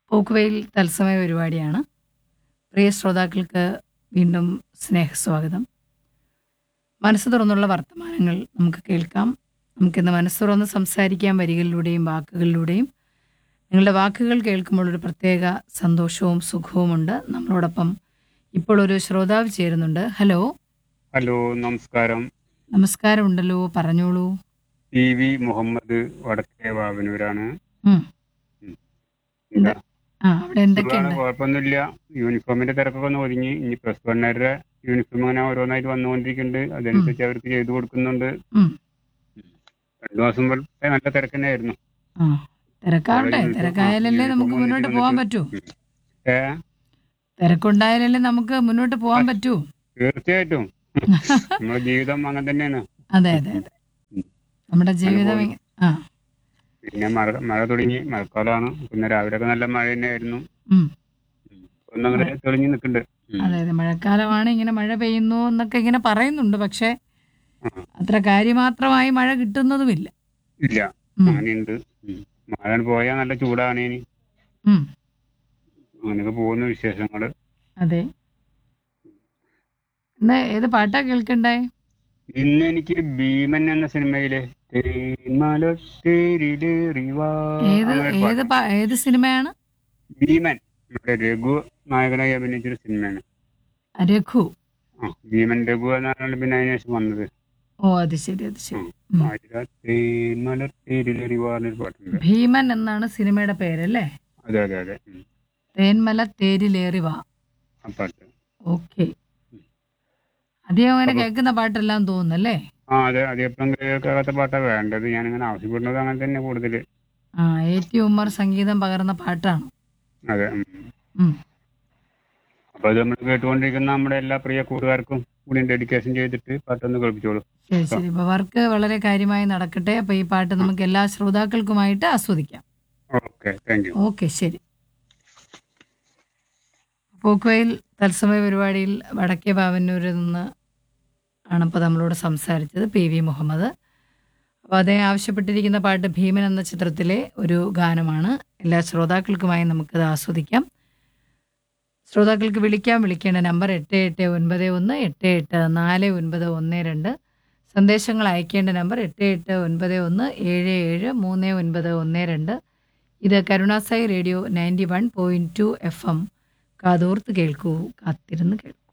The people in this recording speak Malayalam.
പോക്കുവെയിൽ തത്സമയ പരിപാടിയാണ് പ്രിയ ശ്രോതാക്കൾക്ക് വീണ്ടും സ്നേഹസ്വാഗതം മനസ്സ് തുറന്നുള്ള വർത്തമാനങ്ങൾ നമുക്ക് കേൾക്കാം നമുക്കിന്ന് മനസ്സ് തുറന്ന് സംസാരിക്കാൻ വരികളിലൂടെയും വാക്കുകളിലൂടെയും നിങ്ങളുടെ വാക്കുകൾ കേൾക്കുമ്പോൾ ഒരു പ്രത്യേക സന്തോഷവും സുഖവുമുണ്ട് നമ്മളോടൊപ്പം ഇപ്പോൾ ഒരു ശ്രോതാവ് ചേരുന്നുണ്ട് ഹലോ ഹലോ നമസ്കാരം നമസ്കാരമുണ്ടല്ലോ പറഞ്ഞോളൂ പി വി മുഹമ്മദ് വടക്കേ വാവനൂരാണ് ഉം. എന്താ ആ അവിടെ സുഖമാണ് എന്തൊക്കെയുണ്ട് കുഴപ്പമൊന്നുമില്ല യൂണിഫോമിന്റെ തിരക്കൊക്കെ ഒന്ന് ഒതുങ്ങി ഇനി പ്ലസ് വണ്ണുകാരുടെ യൂണിഫോം അങ്ങനെ ഓരോന്നായിട്ട് വന്നുകൊണ്ടിരിക്കുന്നുണ്ട് അതനുസരിച്ച് അവർക്ക് ചെയ്തു കൊടുക്കുന്നുണ്ട് ഉം. രണ്ടു മാസം വരെ നല്ല തിരക്ക് തന്നെയായിരുന്നു ആ തിരക്കാവട്ടെ യൂണിഫോം, ആ, തിരക്കായാലല്ലേ യൂണിഫോം നമുക്ക് മുന്നോട്ട് വന്നിട്ട് പോകാൻ പറ്റൂ ഏ തിരക്കുണ്ടായാലല്ലേ നമുക്ക് മുന്നോട്ട് പോകാൻ പറ്റൂ തീർച്ചയായിട്ടും നമ്മുടെ ജീവിതം അങ്ങനെ തന്നെയാണ് അതെ അതെ അതെ ഉം. നമ്മുടെ ജീവിതം പോയി. ഇങ്ങ- ആ പിന്നെ മഴ മഴ തുടങ്ങി മഴക്കാലമാണ് പിന്നെ രാവിലെയൊക്കെ നല്ല മഴ തന്നെയായിരുന്നു ഉം. ഒന്നങ്ങനെ തെളിഞ്ഞു നിൽക്കുന്നുണ്ട് ഉം. അതെ അതെ മഴക്കാലമാണ് ഇങ്ങനെ മഴ പെയ്യുന്നു എന്നൊക്കെ ഇങ്ങനെ പറയുന്നുണ്ട് പക്ഷെ ആ, അത്ര കാര്യമാത്രമായി മഴ കിട്ടുന്നതുമില്ല ഇല്ല ഉം. അങ്ങനെയുണ്ട് ഉം. മഴ പോയാൽ നല്ല ചൂടാണ് ഇനി ഉം. അങ്ങനെയൊക്കെ പോകുന്ന വിശേഷങ്ങള് അതെ ഇന്ന് ഏത് പാട്ടാ കേൾക്കണ്ടേ ഇന്ന് എനിക്ക് ഭീമൻ എന്ന സിനിമയിലെ തേന്മലത്തേരിലേറിവാ ഏത് അങ്ങനെ ഒരു ഏത് പാട്ട്. പാ- ഏത് സിനിമയാണ് ഭീമൻ നമ്മുടെ രഘു നായകനായി അഭിനയിച്ചൊരു സിനിമയാണ് രഘു ആ ഭീമൻ രഘു എന്നാണ് പിന്നെ അതിന് ശേഷം വന്നത് ഓ അത് ശരി അത് ശരി ഉം. ആയിര തേന്മലത്തേരിലേറിവാ എന്നൊരു പാട്ടുണ്ട് ഭീമൻ എന്നാണ് സിനിമയുടെ പേരല്ലേ അതെ അതെ അതെ ഉം. തേന്മല തേരിലേറി വാ ആ പാട്ട് ഓക്കെ അധികം അങ്ങനെ കേൾക്കുന്ന പാട്ടെല്ലാം തോന്നുന്നല്ലേ ആ അതെ അത് എപ്പോഴും കേൾക്കാത്ത പാട്ടാണ് വേണ്ടത് ഞാനിങ്ങനെ ആവശ്യപ്പെടുന്നത് അങ്ങനെ തന്നെ കൂടുതൽ ആ എ ടി ഉമ്മർ സംഗീതം പകർന്ന പാട്ടാണ് അതെ ഉം. ഉം. അപ്പൊ അത് നമ്മൾ കേട്ടുകൊണ്ടിരിക്കുന്ന നമ്മുടെ എല്ലാ പ്രിയ കൂട്ടുകാർക്കും കൂടി ഡെഡിക്കേഷൻ ചെയ്തിട്ട് പാട്ടൊന്ന് കേൾപ്പിച്ചോളൂ ശരി ശരി അപ്പൊ വർക്ക് വളരെ കാര്യമായി നടക്കട്ടെ അപ്പൊ ഈ പാട്ട് നമുക്ക് എല്ലാ ശ്രോതാക്കൾക്കുമായിട്ട് ആസ്വദിക്കാം ഓക്കെ താങ്ക് യു ഓക്കെ ശരി പോക്കുവയിൽ തത്സമയ പരിപാടിയിൽ വടക്കേ പാവന്നൂരിൽ നിന്ന് ആണ് ഇപ്പോൾ നമ്മളോട് സംസാരിച്ചത് പി വി മുഹമ്മദ് അപ്പോൾ അദ്ദേഹം ആവശ്യപ്പെട്ടിരിക്കുന്ന പാട്ട് ഭീമൻ എന്ന ചിത്രത്തിലെ ഒരു ഗാനമാണ് എല്ലാ ശ്രോതാക്കൾക്കുമായി നമുക്കത് ആസ്വദിക്കാം ശ്രോതാക്കൾക്ക് വിളിക്കാം വിളിക്കേണ്ട നമ്പർ എട്ട് എട്ട് ഒൻപത് ഒന്ന് എട്ട് എട്ട് നാല് ഒൻപത് ഒന്ന് രണ്ട് സന്ദേശങ്ങൾ അയക്കേണ്ട നമ്പർ എട്ട് എട്ട് ഒൻപത് ഒന്ന് ഏഴ് ഏഴ് മൂന്ന് ഒൻപത് ഒന്ന് രണ്ട് ഇത് കരുണാസായി radio ninety one point two F M കാതോർത്ത് കേൾക്കൂ കാത്തിരുന്ന് കേൾക്കൂ